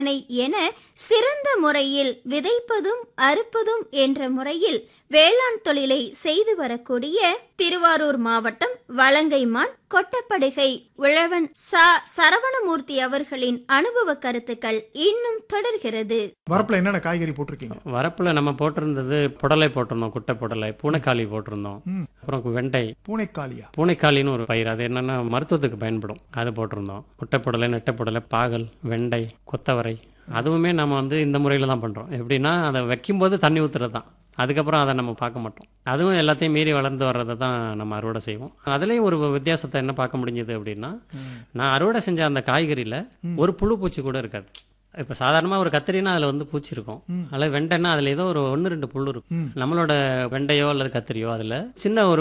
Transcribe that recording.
விற்பனை என சிறந்த முறையில் விதைப்பதும் அறுப்பதும் என்ற முறையில் வேளாண் தொழிலை செய்து வரக்கூடிய திருவாரூர் மாவட்டம் வலங்கைமான் கொட்டப்படுகை உழவன் ச சரவணமூர்த்தி அவர்களின் அனுபவ கருத்துக்கள் இன்னும் தொடர்கிறது வரப்புல என்னென்ன காய்கறி போட்டிருக்கீங்க வரப்புல நம்ம போட்டிருந்தது புடலை போட்டிருந்தோம் குட்டை புடலை பூனைக்காளி போட்டிருந்தோம் ம். அப்புறம் வெண்டை பூனைக்காளியா பூனைக்காளின்னு ஒரு பயிர் அது என்னன்னா மருத்துவத்துக்கு பயன்படும் அது போட்டிருந்தோம் குட்டை புடலை நெட்டை புடலை பாகல் வெண்டை கொத்தவரை அதுவுமே நம்ம வந்து இந்த முறையில் தான் பண்ணுறோம் எப்படின்னா அதை வைக்கும்போது தண்ணி ஊற்றுறது தான் அதுக்கப்புறம் அதை நம்ம பார்க்க மாட்டோம் அதுவும் எல்லாத்தையும் மீறி வளர்ந்து வர்றதை தான் நம்ம அறுவடை செய்வோம் அதுலேயும் ஒரு வித்தியாசத்தை என்ன பார்க்க முடிஞ்சது அப்படின்னா நான் அறுவடை செஞ்ச அந்த காய்கறியில் ஒரு புழு பூச்சி கூட இருக்காது இப்போ சாதாரணமாக ஒரு கத்திரினா அதில் வந்து பூச்சி இருக்கும் அதில் வெண்டைன்னா அதில் ஏதோ ஒரு ஒன்று ரெண்டு புழு இருக்கும் நம்மளோட வெண்டையோ அல்லது கத்திரியோ அதில் சின்ன ஒரு